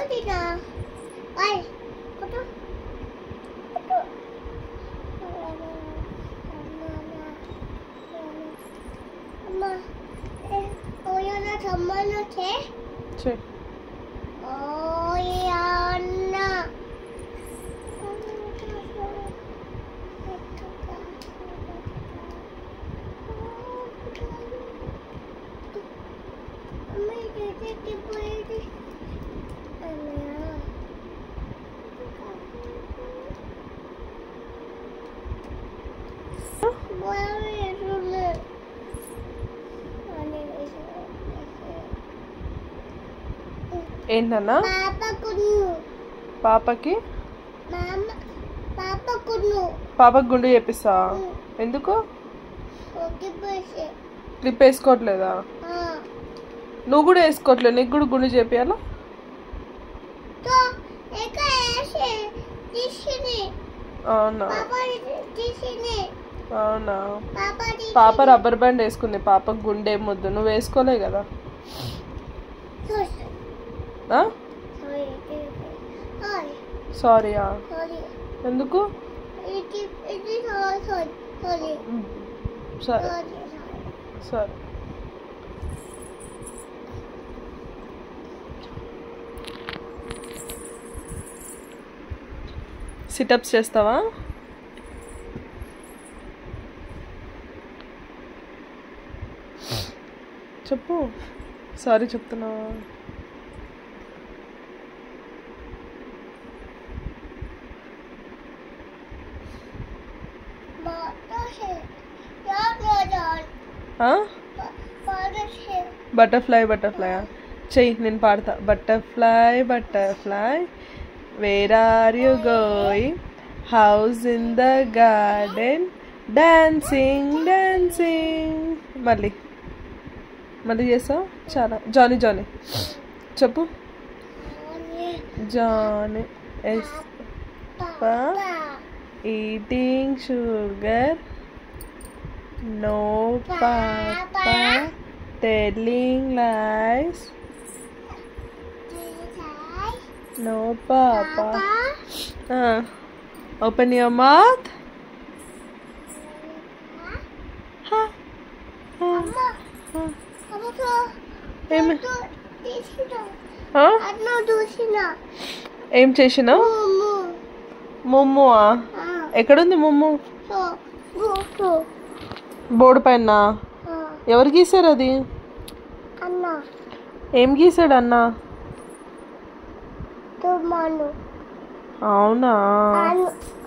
తినా ఓయ్ కుట్టు కుట్టు అమ్మా ఓయన సమ్మను చే చే ఓయన్న అమ్మ ఇది పోయేది అమ్మా ఏంటన్నా పాపకును పాపకి మామ పాపకును పాపకి గుండు చేపిస్తా ఎందుకు ఓకే పోసే క్లిప్ వేసుకోవట్లేదా నువ్వు కూడా వేసుకోవట్లేదు నీకు కూడా గుండు చేపియాలా తో ఎక్క ఏసే తీసిని అవునా పాప తీసిని అవునా పాప తీసి పాప రబ్బర్ బ్యాండ్ వేసుకుంది పాపకు గుండె ముద్దు నువ్వు వేసుకోలే కదా ఆ? సారీ సారీ సారీయా సారీ ఎందుకు ఇది ఇది సారీ సారీ సారీ సరే సారీ సరే సిటప్స్ చేస్తావా చెప్పు సారీ చెప్తున్నావా మాటసే యార్ రాజాన్ ఆ? పాడసే బటర్ఫ్లై బటర్ఫ్లై చెయ్యి నేను పాడతా butterfly butterfly where are you going house in the garden dancing dancing మళ్ళీ మళ్ళీ చేస్తావు చాలా జానీ జానీ చెప్పు Johny yes papa eating sugar no papa telling lies no papa open your mouth అమ్మ అమ్మతో ఏమి తీసిన ఆ? అన్న చూసిన ఏం చేసినావు ముమ్ము ముమ్ము ఎక్కడుంది ముమ్ము సో గోకు బోర్డు పైన ఎవరు గీసారు అది అన్న ఏం గీసాడు అన్న తుమ్మను అవునా అను